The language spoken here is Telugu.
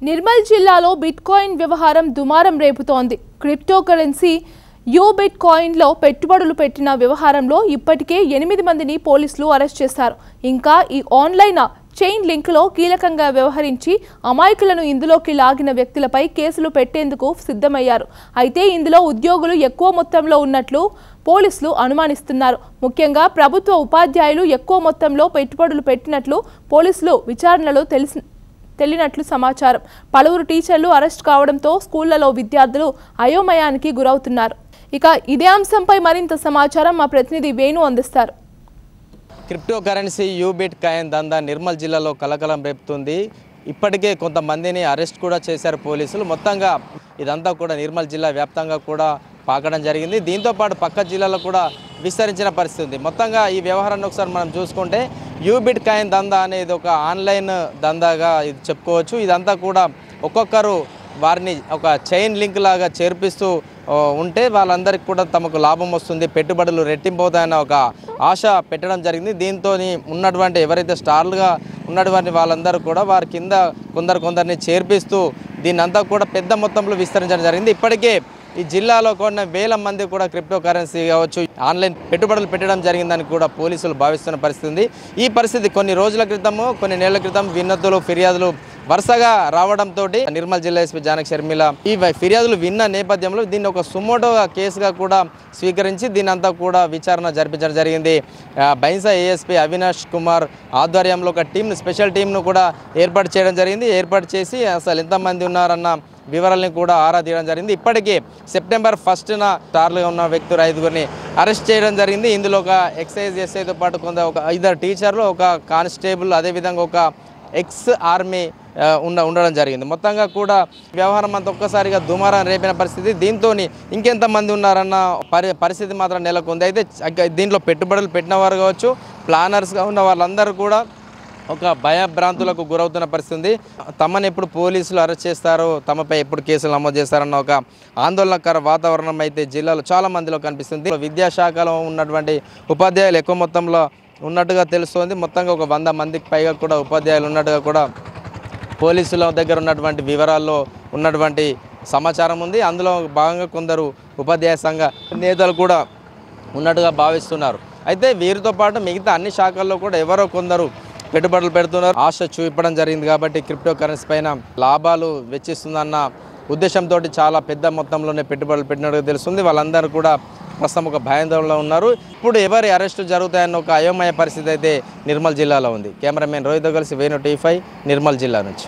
నిర్మల్ జిల్లాలో బిట్ కాయిన్ వ్యవహారం దుమారం రేపుతోంది క్రిప్టో కరెన్సీ యూ బిట్ కాయిన్లో పెట్టుబడులు పెట్టిన వ్యవహారంలో ఇప్పటికే ఎనిమిది మందిని పోలీసులు అరెస్ట్ చేశారు ఇంకా ఈ ఆన్లైన్ చైన్ లింక్లో కీలకంగా వ్యవహరించి అమాయకులను ఇందులోకి లాగిన వ్యక్తులపై కేసులు పెట్టేందుకు సిద్ధమయ్యారు అయితే ఇందులో ఉద్యోగులు ఎక్కువ మొత్తంలో ఉన్నట్లు పోలీసులు అనుమానిస్తున్నారు ముఖ్యంగా ప్రభుత్వ ఉపాధ్యాయులు ఎక్కువ మొత్తంలో పెట్టుబడులు పెట్టినట్లు పోలీసులు విచారణలో తెలిసి తెలియనట్లు సమాచారం పలువురు టీచర్లు అరెస్ట్ కావడంతో స్కూళ్లలో విద్యార్థులు అయోమయానికి గురవుతున్నారు ఇక ఇదే అంశంపై మరింత సమాచారం మా ప్రతినిధి వేణు అందిస్తారు క్రిప్టో కరెన్సీ యూబిట్ కాయిన్ దందా నిర్మల్ జిల్లాలో కలకలం రేపుతుంది ఇప్పటికే కొంతమందిని అరెస్ట్ కూడా చేశారు పోలీసులు మొత్తంగా ఇదంతా కూడా నిర్మల్ జిల్లా వ్యాప్తంగా కూడా పాకడం జరిగింది దీంతో పాటు పక్క జిల్లాలో కూడా విస్తరించిన పరిస్థితి ఉంది మొత్తంగా ఈ వ్యవహారాన్ని ఒకసారి మనం చూసుకుంటే యూబిట్ కాయిన్ దందా అనేది ఒక ఆన్లైన్ దందాగా ఇది చెప్పుకోవచ్చు ఇదంతా కూడా ఒక్కొక్కరు వారిని ఒక చైన్ లింక్ లాగా చేర్పిస్తూ ఆ, ఉంటే వాళ్ళందరికీ కూడా తమకు లాభం వస్తుంది పెట్టుబడులు రెట్టింపోతాయన్న ఒక ఆశ పెట్టడం జరిగింది దీంతో ఉన్నటువంటి ఎవరైతే స్టార్లుగా ఉన్నటువంటి వాళ్ళందరూ కూడా వారి కింద కొందరు కొందరిని చేర్పిస్తూ దీన్ని అంతా కూడా పెద్ద మొత్తంలో విస్తరించడం జరిగింది ఇప్పటికే ఈ జిల్లాలో కొన్ని వేల మంది కూడా క్రిప్టో కరెన్సీ కావచ్చు ఆన్లైన్ పెట్టుబడులు పెట్టడం జరిగిందని కూడా పోలీసులు భావిస్తున్న పరిస్థితి ఉంది ఈ పరిస్థితి కొన్ని రోజుల క్రితము కొన్ని నెలల క్రితం వినతులు ఫిర్యాదులు వరుసగా రావడంతో నిర్మల్ జిల్లా ఎస్పీ జానక్ షర్మిల ఈ వ- ఫిర్యాదులు విన్న నేపథ్యంలో దీన్ని ఒక సుమోటో కేసుగా కూడా స్వీకరించి దీని అంతా కూడా విచారణ జరిపించడం జరిగింది ఆ, బైన్సా ఏఎస్పీ అవినాష్ కుమార్ ఆధ్వర్యంలో ఒక టీం స్పెషల్ టీంను కూడా ఏర్పాటు చేయడం జరిగింది ఏర్పాటు చేసి అసలు ఎంతమంది ఉన్నారన్న వివరాలను కూడా ఆరా తీయడం జరిగింది ఇప్పటికే సెప్టెంబర్ ఫస్ట్న స్టార్లుగా ఉన్న వ్యక్తులు ఐదుగురిని అరెస్ట్ చేయడం జరిగింది ఇందులో ఒక ఎక్సైజ్ ఎస్ఐతో పాటు కొంత ఒక ఇద్దరు టీచర్లు ఒక కానిస్టేబుల్ అదేవిధంగా ఒక ఎక్స్ ఆర్మీ ఆ, ఉండ ఉండడం జరిగింది మొత్తంగా కూడా వ్యవహారం అంతా ఒక్కసారిగా దుమారం రేపిన పరిస్థితి దీంతో ఇంకెంతమంది ఉన్నారన్న పరి పరిస్థితి మాత్రం నెలకొంది అయితే చ- దీంట్లో పెట్టుబడులు పెట్టిన వారు కావచ్చు ప్లానర్స్గా ఉన్న వాళ్ళందరూ కూడా ఒక భయభ్రాంతులకు గురవుతున్న పరిస్థితి ఉంది తమను ఎప్పుడు పోలీసులు అరెస్ట్ చేస్తారో తమపై ఎప్పుడు కేసులు నమోదు చేస్తారన్న ఒక ఆందోళనకర వాతావరణం అయితే జిల్లాలో చాలా మందిలో కనిపిస్తుంది విద్యాశాఖలో ఉన్నటువంటి ఉపాధ్యాయులు ఎక్కువ మొత్తంలో ఉన్నట్టుగా తెలుస్తోంది మొత్తంగా ఒక వంద మందికి పైగా కూడా ఉపాధ్యాయులు ఉన్నట్టుగా కూడా పోలీసుల దగ్గర ఉన్నటువంటి వివరాల్లో ఉన్నటువంటి సమాచారం ఉంది అందులో భాగంగా కొందరు ఉపాధ్యాయ సంఘ నేతలు కూడా ఉన్నట్టుగా భావిస్తున్నారు అయితే వీరితో పాటు మిగతా అన్ని శాఖల్లో కూడా ఎవరో కొందరు పెట్టుబడులు పెడుతున్నారు ఆశ చూపడం జరిగింది కాబట్టి క్రిప్టో కరెన్సీ పైన లాభాలు వెచ్చిస్తుందన్న ఉద్దేశంతో చాలా పెద్ద మొత్తంలోనే పెట్టుబడులు పెట్టినట్టుగా తెలుస్తుంది వాళ్ళందరూ కూడా ప్రస్తుతం ఒక భయాందోళనలో ఉన్నారు ఇప్పుడు ఎవరి అరెస్టు జరుగుతాయన్న ఒక అయోమయ పరిస్థితి అయితే నిర్మల్ జిల్లాలో ఉంది కెమెరామెన్ రోహిత్ కలిసి వేణు టీ ఫైవ్ నిర్మల్ జిల్లా నుంచి